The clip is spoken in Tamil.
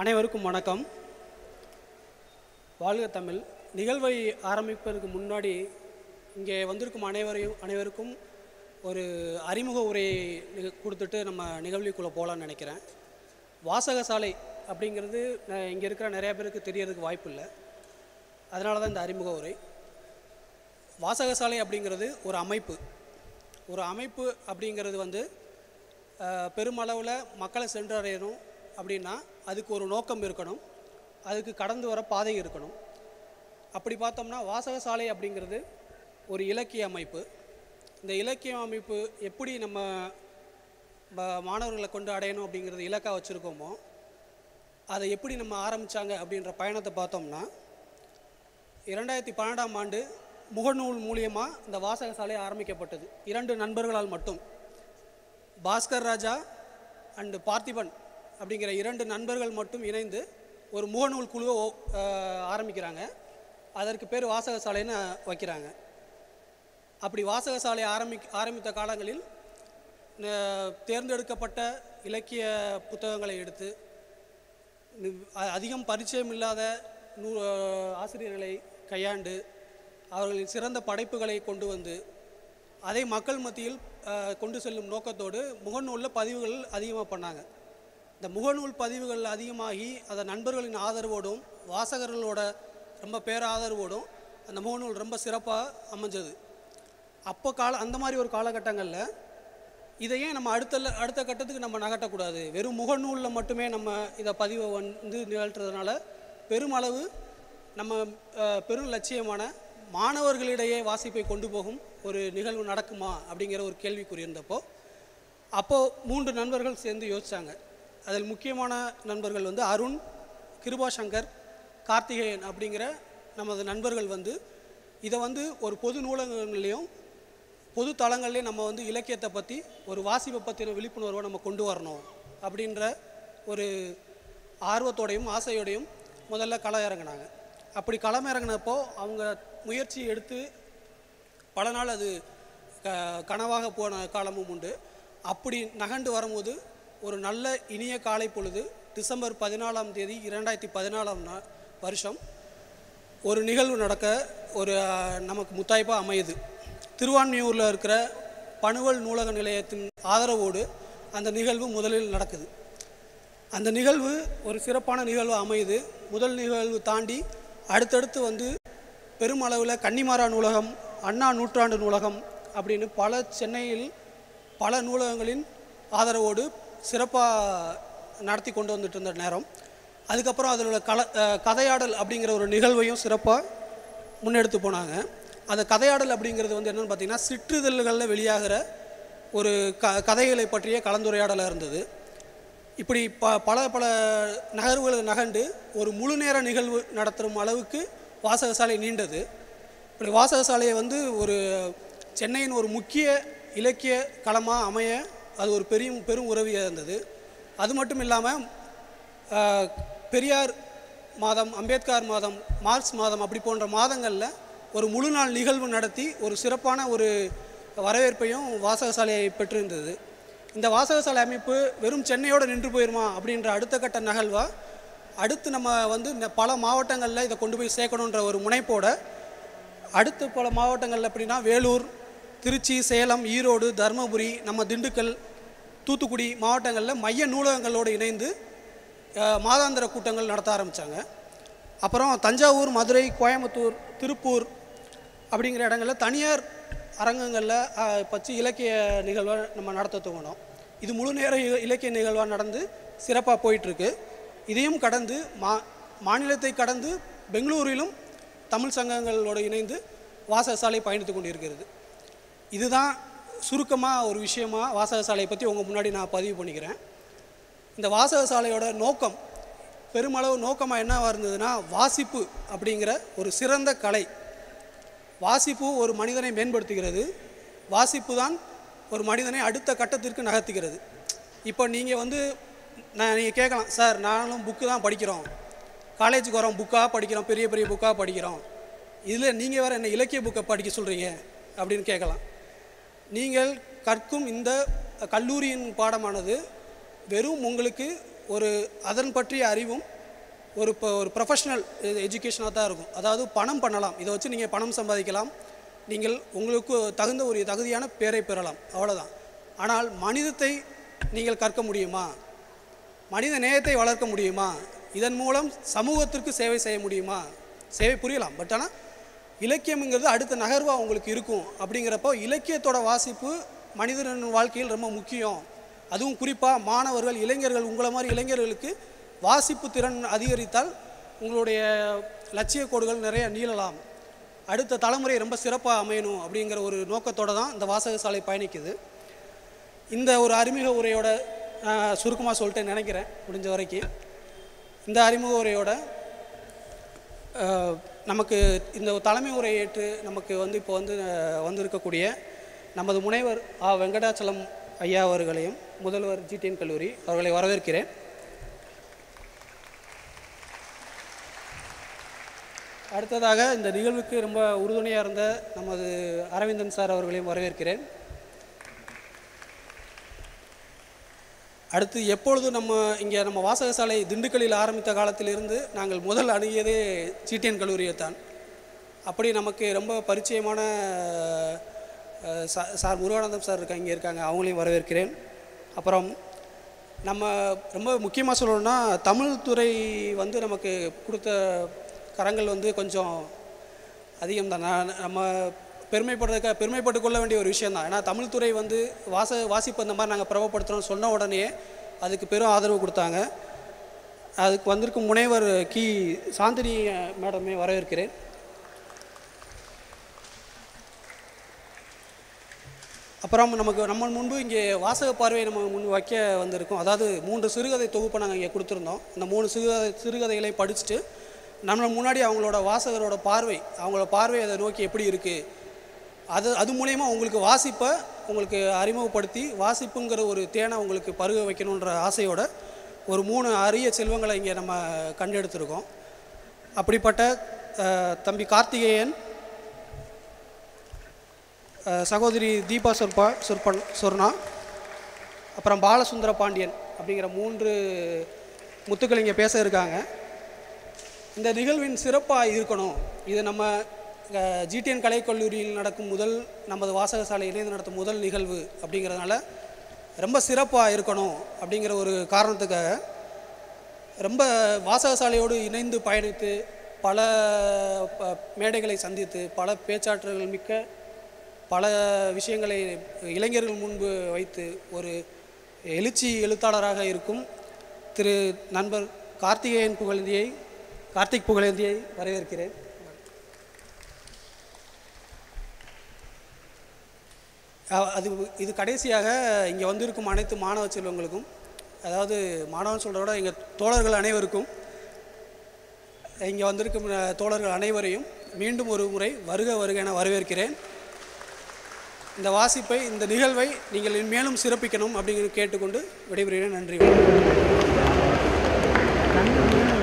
அனைவருக்கும் வணக்கம் வாழ்க தமிழ் நிகழ்வை ஆரம்பிப்பதற்கு முன்னாடி இங்கே வந்திருக்கும் அனைவரையும் அனைவருக்கும் ஒரு அறிமுக உரையை நிக- கொடுத்துட்டு நம்ம நிகழ்வுக்குள்ளே போகலான்னு நினைக்கிறேன் வாசகசாலை அப்படிங்கிறது ந- இங்கே இருக்கிற நிறைய பேருக்கு தெரியறதுக்கு வாய்ப்பு இல்லை அதனால தான் இந்த அறிமுக உரை வாசகசாலை அப்படிங்கிறது ஒரு அமைப்பு ஒரு அமைப்பு அப்படிங்கிறது வந்து அஹ், பெருமளவில் மக்களை சென்றடையணும் அப்படின்னா அதுக்கு ஒரு நோக்கம் இருக்கணும் அதுக்கு கடந்து வர பாதை இருக்கணும் அப்படி பார்த்தோம்னா வாசகசாலை அப்படிங்கிறது ஒரு இலக்கிய அமைப்பு இந்த இலக்கிய அமைப்பு எப்படி நம்ம ம- மாணவர்களை கொண்டு அடையணும் அப்படிங்கிறது இலக்காக வச்சுருக்கோமோ அதை எப்படி நம்ம ஆரம்பித்தாங்க அப்படின்ற பயணத்தை பார்த்தோம்னா இரண்டாயிரத்தி பன்னெண்டாம் ஆண்டு முகநூல் மூலியமாக இந்த வாசகசாலை ஆரம்பிக்கப்பட்டது இரண்டு நண்பர்களால் மட்டும் பாஸ்கர் ராஜா அண்டு பார்த்திபன் அப்படிங்கிற இரண்டு நண்பர்கள் மட்டும் இணைந்து ஒரு முகநூல் குழுவை ஓ- அஹ், ஆரம்பிக்கிறாங்க அதற்கு பேர் வாசகசாலைன்னு வைக்கிறாங்க அப்படி வாசகசாலை ஆரம்பி ஆரம்பித்த காலங்களில் அஹ், தேர்ந்தெடுக்கப்பட்ட இலக்கிய புத்தகங்களை எடுத்து நி- அ- அதிகம் பரிச்சயம் இல்லாத நூ ஆசிரியர்களை கையாண்டு அவர்களின் சிறந்த படைப்புகளை கொண்டு வந்து அதை மக்கள் மத்தியில் அஹ், கொண்டு செல்லும் நோக்கத்தோடு முகநூலில் பதிவுகள் அதிகமாக பண்ணாங்க இந்த முகநூல் பதிவுகள் அதிகமாகி அதை நண்பர்களின் ஆதரவோடும் வாசகர்களோட ரொம்ப பேராதரவோடும் அந்த முகநூல் ரொம்ப சிறப்பாக அமைஞ்சது அப்போ கால அந்த மாதிரி ஒரு காலகட்டங்களில் இதை ஏன் நம்ம அடுத்த ல- அடுத்த கட்டத்துக்கு நம்ம நகட்டக்கூடாது வெறும் முகநூலில் மட்டுமே நம்ம இதை பதிவை வந்து நிகழ்த்துறதுனால பெருமளவு நம்ம அஹ், பெரும் லட்சியமான மாணவர்களிடையே வாசிப்பை கொண்டு போகும் ஒரு நிகழ்வு நடக்குமா அப்படிங்கிற ஒரு கேள்விக்குறி இருந்தப்போ அப்போது மூன்று நண்பர்கள் சேர்ந்து யோசிச்சாங்க அதில் முக்கியமான நண்பர்கள் வந்து அருண் கிருபா சங்கர் கார்த்திகேயன் அப்படிங்கிற நமது நண்பர்கள் வந்து இதை வந்து ஒரு பொது நூலகங்கள்லேயும் பொது தளங்கள்லேயும் நம்ம வந்து இலக்கியத்தை பற்றி ஒரு வாசிப்பை பற்றின விழிப்புணர்வை நம்ம கொண்டு வரணும் அப்படின்ற ஒரு ஆர்வத்தோடையும் ஆசையோடையும் முதல்ல களம் இறங்கினாங்க அப்படி களம் இறங்கினப்போ அவங்க முயற்சி எடுத்து பல நாள் அது க கனவாக போன காலமும் உண்டு அப்படி நகண்டு வரும்போது ஒரு நல்ல இனிய காலை பொழுது டிசம்பர் பதினாலாம் தேதி இரண்டாயிரத்தி பதினாலாம் நா வருஷம் ஒரு நிகழ்வு நடக்க ஒரு அஹ், நமக்கு முத்தாய்ப்பாக அமையுது திருவான்மியூரில் இருக்கிற பணுவல் நூலக நிலையத்தின் ஆதரவோடு அந்த நிகழ்வு முதலில் நடக்குது அந்த நிகழ்வு ஒரு சிறப்பான நிகழ்வு அமையுது முதல் நிகழ்வு தாண்டி அடுத்தடுத்து வந்து பெருமளவில் கன்னிமாரா நூலகம் அண்ணா நூற்றாண்டு நூலகம் அப்படின்னு பல சென்னையில் பல நூலகங்களின் ஆதரவோடு சிறப்பாக நடத்தி கொண்டு வந்துட்டு இருந்த நேரம் அதுக்கப்புறம் அதில் உள்ள கல அஹ் கதையாடல் அப்படிங்கிற ஒரு நிகழ்வையும் சிறப்பாக முன்னெடுத்து போனாங்க அந்த கதையாடல் அப்படிங்கிறது வந்து என்னென்னு பார்த்தீங்கன்னா சிற்றிதழ்களில் வெளியாகிற ஒரு க கதைகளை பற்றிய கலந்துரையாடலாக இருந்தது இப்படி ப பல பல நகர்வுகளை நகண்டு ஒரு முழு நேர நிகழ்வு நடத்தும் அளவுக்கு வாசகசாலை நீண்டது இப்படி வாசகசாலையை வந்து ஒரு சென்னையின் ஒரு முக்கிய இலக்கிய களமாக அமைய அது ஒரு பெரிய பெரும் உதவியாக இருந்தது அது மட்டும் இல்லாமல் ஆஹ், பெரியார் மாதம் அம்பேத்கர் மாதம் மார்க்ஸ் மாதம் அப்படி போன்ற மாதங்களில் ஒரு முழு நாள் நிகழ்வு நடத்தி ஒரு சிறப்பான ஒரு வரவேற்பையும் வாசகசாலையை பெற்றிருந்தது இந்த வாசகசாலை அமைப்பு வெறும் சென்னையோடு நின்று போயிருமா அப்படின்ற அடுத்த கட்ட நகழ்வா அடுத்து நம்ம வந்து இந்த பல மாவட்டங்களில் இதை கொண்டு போய் சேர்க்கணுன்ற ஒரு முனைப்போட அடுத்து பல மாவட்டங்களில் எப்படின்னா வேலூர் திருச்சி சேலம் ஈரோடு தருமபுரி நம்ம திண்டுக்கல் தூத்துக்குடி மாவட்டங்களில் மைய நூலகங்களோடு இணைந்து அஹ், மாதாந்திர கூட்டங்கள் நடத்த ஆரம்பித்தாங்க அப்புறம் தஞ்சாவூர் மதுரை கோயம்புத்தூர் திருப்பூர் அப்படிங்கிற இடங்களில் தனியார் அரங்கங்களில் அஹ், பற்றி இலக்கிய நிகழ்வை நம்ம நடத்த துவங்கினோம் இது முழு நேர இ- இலக்கிய நிகழ்வாக நடந்து சிறப்பாக போயிட்டுருக்கு இதையும் கடந்து மா மாநிலத்தை கடந்து பெங்களூரிலும் தமிழ் சங்கங்களோடு இணைந்து வாசகசாலை பயணித்து கொண்டிருக்கிறது இதுதான் சுருக்கமாக ஒரு விஷயமா வாசகசாலையை பற்றி உங்கள் முன்னாடி நான் பதிவு பண்ணிக்கிறேன் இந்த வாசகசாலையோட நோக்கம் பெருமளவு நோக்கமாக என்னவாக இருந்ததுன்னா வாசிப்பு அப்படிங்கிற ஒரு சிறந்த கலை வாசிப்பு ஒரு மனிதனை மேம்படுத்துகிறது வாசிப்பு தான் ஒரு மனிதனை அடுத்த கட்டத்திற்கு நகர்த்துகிறது இப்போ நீங்கள் வந்து நான் நீங்கள் கேட்கலாம் சார் நானும் புக்கு தான் படிக்கிறோம் காலேஜுக்கு வரோம் புக்காக படிக்கிறோம் பெரிய பெரிய புக்காக படிக்கிறோம் இதில் நீங்கள் வேறு என்ன இலக்கிய புக்கை படிக்க சொல்கிறீங்க அப்படின்னு கேட்கலாம் நீங்கள் கற்கும் இந்த கல்லூரியின் பாடமானது வெறும் உங்களுக்கு ஒரு அதன் பற்றிய அறிவும் ஒரு இப்போ ஒரு ப்ரொஃபஷ்னல் எஜுகேஷனாக தான் இருக்கும் அதாவது பணம் பண்ணலாம் இதை வச்சு நீங்கள் பணம் சம்பாதிக்கலாம் நீங்கள் உங்களுக்கு தகுந்த ஒரு தகுதியான பேரை பெறலாம் அவ்வளோதான் ஆனால் மனிதத்தை நீங்கள் கற்க முடியுமா மனித நேயத்தை வளர்க்க முடியுமா இதன் மூலம் சமூகத்திற்கு சேவை செய்ய முடியுமா சேவை புரியலாம் பட் ஆனால் இலக்கியம்ங்கிறது அடுத்த நகர்வாக உங்களுக்கு இருக்கும் அப்படிங்கிறப்போ இலக்கியத்தோட வாசிப்பு மனிதனின் வாழ்க்கையில் ரொம்ப முக்கியம் அதுவும் குறிப்பாக மாணவர்கள் இளைஞர்கள் உங்களை மாதிரி இளைஞர்களுக்கு வாசிப்பு திறன் அதிகரித்தால் உங்களுடைய லட்சிய கோடுகள் நிறைய நீளலாம் அடுத்த தலைமுறை ரொம்ப சிறப்பாக அமையணும் அப்படிங்கிற ஒரு நோக்கத்தோடு தான் இந்த வாசக சாலை பயணிக்குது இந்த ஒரு அறிமுக உரையோட சுருக்கமாக சொல்லிட்டு நினைக்கிறேன் முடிஞ்ச வரைக்கும் இந்த அறிமுக உரையோட அஹ், நமக்கு இந்த தலைமை உரை ஏற்று நமக்கு வந்து இப்போ வந்து அஹ், வந்திருக்கக்கூடிய நமது முனைவர் ஆ வெங்கடாச்சலம் ஐயா அவர்களையும் முதல்வர் ஜிடிஎன் கல்லூரி அவர்களை வரவேற்கிறேன் அடுத்ததாக இந்த நிகழ்வுக்கு ரொம்ப உறுதுணையாக இருந்த நமது அரவிந்தன் சார் அவர்களையும் வரவேற்கிறேன் அடுத்து எப்பொழுது நம்ம இங்கே நம்ம வாசகசாலை திண்டுக்கல்லில் ஆரம்பித்த காலத்திலிருந்து நாங்கள் முதல் அணுகியதே சிடிஎன் கல்லூரியை தான் அப்படி நமக்கு ரொம்ப பரிச்சயமான அஹ், சா சார் முருகானந்தம் சார் இருக்காங்க இங்கே இருக்காங்க அவங்களையும் வரவேற்கிறேன் அப்புறம் நம்ம ரொம்ப முக்கியமாக சொல்லணும்னா தமிழ் துறை வந்து நமக்கு கொடுத்த கரங்கள் வந்து கொஞ்சம் அதிகம் தான் நான் நம்ம பெருமைப்படுறதுக்க பெருமைப்பட்டு கொள்ள வேண்டிய ஒரு விஷயம் தான் ஏன்னா தமிழ் துறை வந்து வாச வாசிப்பு அந்த மாதிரி நாங்கள் பிரபப்படுத்துகிறோம்னு சொன்ன உடனே அதுக்கு பெரும் ஆதரவு கொடுத்தாங்க அதுக்கு வந்திருக்கும் முனைவர் கி சாந்தினி மேடமே வரவேற்கிறேன் அப்புறம் நமக்கு நம்ம முன்பு இங்கே வாசக பார்வையை நம்ம முன்பு வைக்க வந்திருக்கோம் அதாவது மூன்று சிறுகதை தொகுப்பை நாங்கள் இங்கே கொடுத்துருந்தோம் இந்த மூணு சிறுகதை சிறுகதைகளை படிச்சுட்டு நம்ம முன்னாடி அவங்களோட வாசகரோட பார்வை அவங்களோட பார்வை அதை நோக்கி எப்படி இருக்குது அது அது மூலயமா உங்களுக்கு வாசிப்பை உங்களுக்கு அறிமுகப்படுத்தி வாசிப்புங்கிற ஒரு தேனை உங்களுக்கு பருக வைக்கணுன்ற ஆசையோட ஒரு மூணு அரிய செல்வங்களை இங்கே நம்ம கண்டெடுத்திருக்கோம் அப்படிப்பட்ட அஹ், தம்பி கார்த்திகேயன் அஹ், சகோதரி தீபா சொற்பா சொற்பன் சொர்ணா அப்புறம் பாலசுந்தர பாண்டியன் அப்படிங்கிற மூன்று முத்துக்கள் இங்கே பேச இருக்காங்க இந்த நிகழ்வின் சிறப்பாக இருக்கணும் இது நம்ம ஜிடிஎன் கலைக்கல்லூரியில் நடக்கும் முதல் நமது வாசகசாலை இணைந்து நடத்தும் முதல் நிகழ்வு அப்படிங்கிறதுனால ரொம்ப சிறப்பாக இருக்கணும் அப்படிங்கிற ஒரு காரணத்துக்காக ரொம்ப வாசகசாலையோடு இணைந்து பயணித்து பல ப- மேடைகளை சந்தித்து பல பேச்சாற்றல்கள் மிக்க பல விஷயங்களை இளைஞர்கள் முன்பு வைத்து ஒரு எழுச்சி எழுத்தாளராக இருக்கும் திரு நண்பர் கார்த்திகேயன் புகழேந்தியை கார்த்திக் புகழேந்தியை வரவேற்கிறேன் அ- அது இது கடைசியாக இங்கே வந்திருக்கும் அனைத்து மாணவ செல்வங்களுக்கும் அதாவது மாணவன் சொல்கிறத விட எங்கள் தோழர்கள் அனைவருக்கும் இங்கே வந்திருக்கும் அஹ், தோழர்கள் அனைவரையும் மீண்டும் ஒரு முறை வருக வருக என வரவேற்கிறேன் இந்த வாசிப்பை இந்த நிகழ்வை நீங்கள் மேலும் சிறப்பிக்கணும் அப்படிங்கிறது கேட்டுக்கொண்டு விடைபெறுகிறேன் நன்றி வணக்கம்.